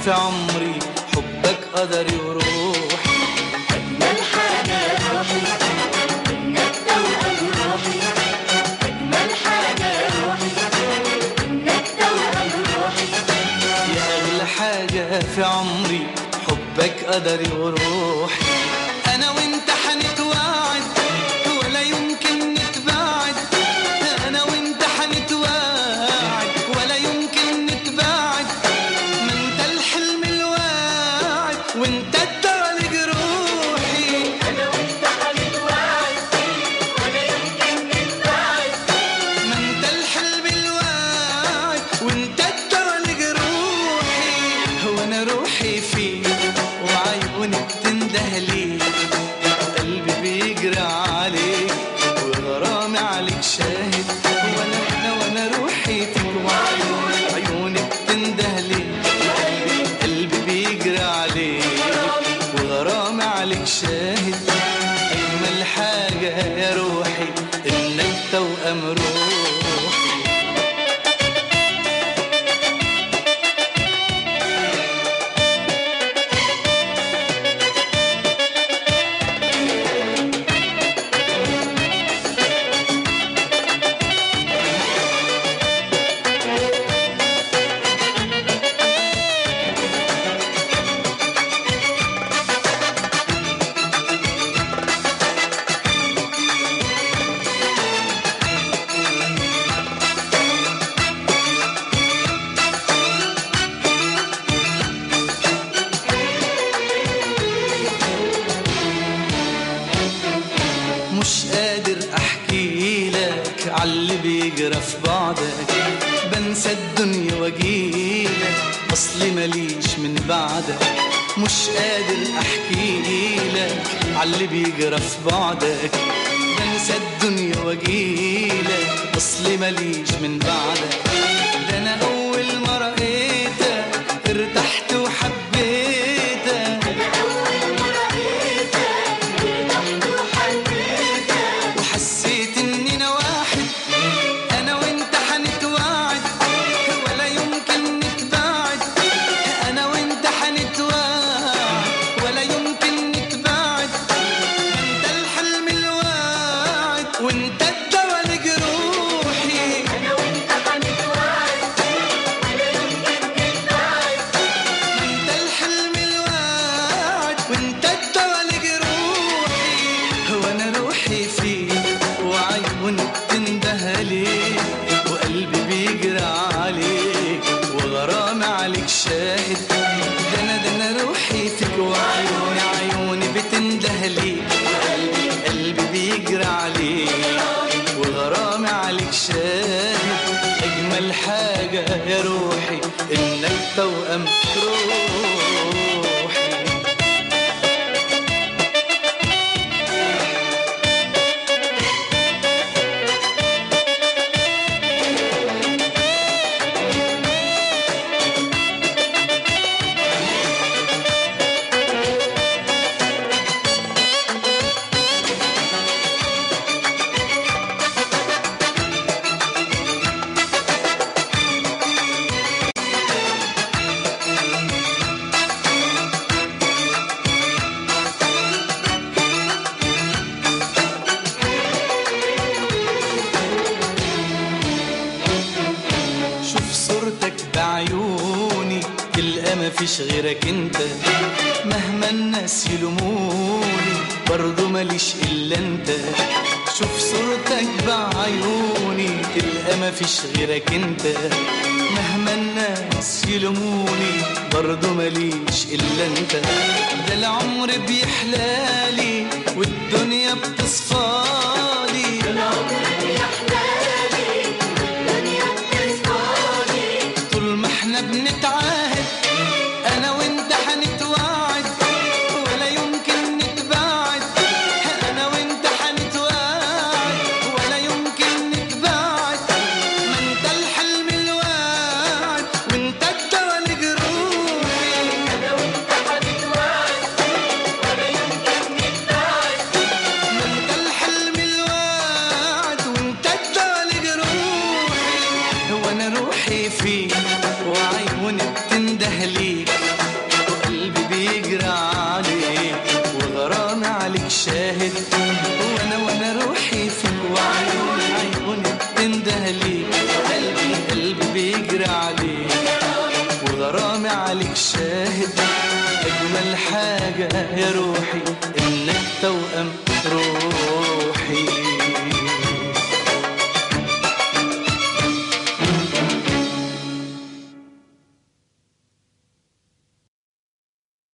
في عمري حبك قدري وروحي أجمل حاجة روحي إنك توأم روحي أجمل حاجة روحي إنك توأم روحي يا أغلى حاجة في عمري حبك قدري وروحي أنا وأنت حنتواعد ولا يمكن نتباعد أنا وأنت حنتواعد ولا يمكن نتباعد ما أنت الحلم الواعد وأنت الدواء لجروحي أنا وأنت هنتوعد ولا يمكن نتباعد ما أنت الحلم الواعد وأنت الدواء لجروحي هو أنا روحي فيك وعيوني بتنده ليك قلبي بيجري عليك وغرامي عليك شاهد وانا انا وانا روحي فيك وعيوني عيوني بتنده ليك قلبي بيجري عليك وغرامي عليك شاهد اجمل حاجه يا روحي انك توأم روحي مش قادر احكي لك عاللي بيجرى في بعدك بنسى الدنيا واجيلك اصلي ماليش من بعدك مش قادر احكي لك عاللي بيجرى في بعدك بنسى الدنيا واجيلك اصلي ماليش من بعدك ده انا اول ما رأيتك ارتحت وحبيتك وحسيت اننا واحد انا وانت حنتواعد ولا يمكن نتباعد انا وانت حنتواعد ولا يمكن نتباعد انت الحلم الواعد وانت الدواء لجروحي أنا وأنت هنتوعد ولا يمكن نتباعد انت الحلم الواعد وانت الدواء لجروحي هو انا روحي فيك وعيوني بتنده ليك وقلبي بيجري عليك وغرامي عليك شاهد ده انا ده انا روحي فيك وعيوني عيوني بتنده ليك وقلبي قلبي بيجري عليك وغرامي عليك شاهد اجمل حاجه يا روحي انك توأم روحي شوف صورتك بعيوني تلقى مفيش غيرك انت مهما الناس يلوموني برضو ماليش الا انت شوف صورتك بعيوني تلقى مفيش غيرك انت مهما الناس يلوموني برضو ماليش الا انت ده العمر بيحلالي والدنيا بتصفالي طول ما احنا بنتعاهد انا وانت حنتواعد ولا يمكن نتباعد انا وانت حنتواعد ولا يمكن نتباعد ما انت الحلم الواعد وانت الدواء لجروحي أنا وأنت هنتوعد ولا يمكن نتباعد ما انت الحلم الواعد وانت الدواء لجروحي هو انا روحي فيك وعيوني